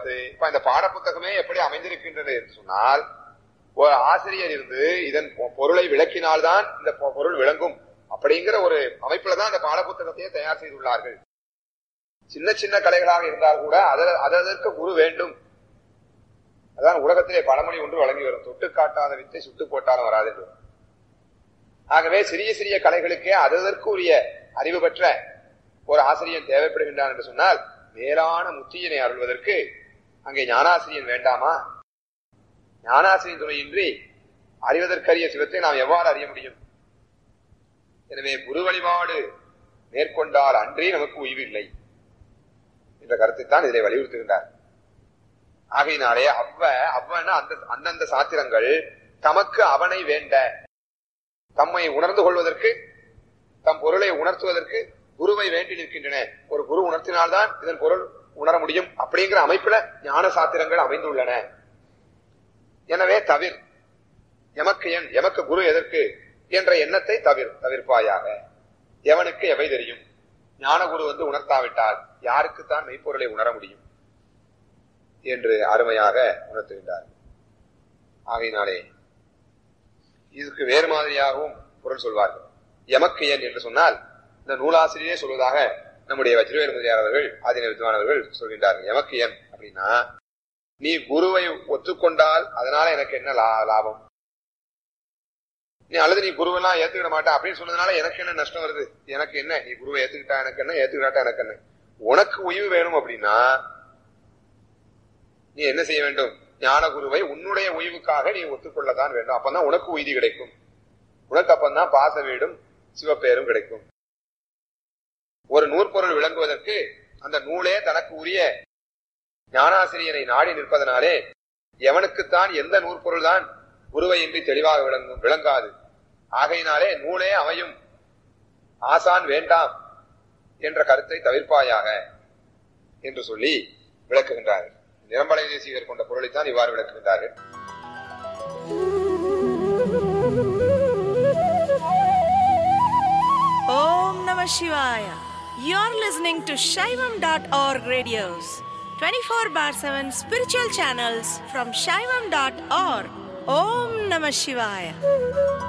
கருத்து இப்ப இந்த பாடப்புத்தகமே எப்படி அமைந்திருக்கின்றது என்று சொன்னால் ஒரு ஆசிரியர் இருந்து இதன் பொ- பொருளை விளக்கினால்தான் இந்த பொ- பொருள் விளங்கும் அப்படிங்கிற ஒரு அமைப்புல தான் இந்த பாடப்புத்தகத்தையே தயார் செய்துள்ளார்கள் சின்ன சின்ன கலைகளாக இருந்தால் கூட அத- அதற்கு குரு வேண்டும் அதான் உலகத்திலே பழமொழி ஒன்று வழங்கி வரும் தொட்டு காட்டாத வித்தை சுட்டு போட்டாலும் வராது என்று வரும். ஆகவே சிறிய சிறிய கலைகளுக்கே அதற்கு உரிய அறிவு பெற்ற ஒரு ஆசிரியன் தேவைப்படுகின்றான் என்று சொன்னால் மேலான முத்தியினை அருள்வதற்கு அங்கே ஞானாசிரியன் வேண்டாமா ஞானாசிரியன் துணையின்றி அறிவதற்கரிய சிவத்தை நாம் எவ்வாறு அறிய முடியும் எனவே குரு வழிபாடு மேற்கொண்டால் அன்றே நமக்கு உய்வு இல்லை என்ற கருத்தை தான் இதிலே வலியுறுத்துகின்றார் ஆகையினாலே அவ்வ அவ்வன அந்த அந்தந்த சாத்திரங்கள் தமக்கு அவனை வேண்ட தம்மை உணர்ந்து கொள்வதற்கு தம் பொருளை உணர்த்துவதற்கு குருவை வேண்டி நிற்கின்றன ஒரு குரு உணர்த்தினால்தான் இதன் பொருள் உணர முடியும் அப்படிங்கிற அமைப்புல ஞான சாத்திரங்கள் அமைந்துள்ளன எனவே தவிர் எமக்கு என் எமக்கு குரு எதற்கு என்ற எண்ணத்தை தவிர் தவிர்ப்பாயாக எவனுக்கு எவை தெரியும் ஞான குரு வந்து உணர்த்தாவிட்டால் யாருக்குத்தான் மெய்ப்பொருளை உணர முடியும் என்று அருமையாக உணர்த்துகின்றார் ஆகையினாலே இதுக்கு வேறு மாதிரியாகவும் பொருள் சொல்வார்கள் எமக்கு என் என்று சொன்னால் இந்த நூலாசிரியரே சொல்வதாக நம்முடைய வஜ்ரவேல் முதலியார் அவர்கள் ஆதின வித்வானவர்கள் சொல்கின்றார்கள் எமக்கு என் அப்படின்னா நீ குருவை ஒத்துக்கொண்டால் அதனால எனக்கு என்ன லா- லாபம் நீ அல்லது நீ குருவெல்லாம் ஏத்துக்கிட மாட்டா அப்படின்னு சொன்னதுனால எனக்கு என்ன நஷ்டம் வருது எனக்கு என்ன நீ குருவை ஏத்துக்கிட்டா எனக்கு என்ன ஏத்துக்கிட்டாட்டா எனக்கு என்ன உனக்கு உய்வு வேணும் அப்படின்னா நீ என்ன செய்ய வேண்டும் ஞான குருவை உன்னுடைய உய்வுக்காக நீ ஒத்துக்கொள்ளத்தான் வேண்டும் அப்பதான் உனக்கு உய்தி கிடைக்கும் உனக்கு அப்பந்தான் பாச வீடும் சிவப்பேரும் கிடைக்கும் ஒரு நூற்பொருள் விளங்குவதற்கு அந்த நூலே தனக்கு உரிய ஞானாசிரியரை நாடி நிற்பதனாலே எவனுக்குத்தான் எந்த நூற்பொருள் தான் குருவையின்றி தெளிவாக விளங்கும் விளங்காது ஆகையினாலே நூலே அமையும் ஆசான் வேண்டாம் என்ற கருத்தை தவிர்ப்பாயாக என்று சொல்லி விளக்குகின்றார்கள் நிரம்பலை தேசிகர் கொண்ட பொருளைத்தான் இவ்வாறு விளக்குகின்றார்கள் Om Namah Shivaya. You're listening to Shaivam.org radios, 24 bar 7 spiritual channels from Shaivam.org. Om Namah Shivaya.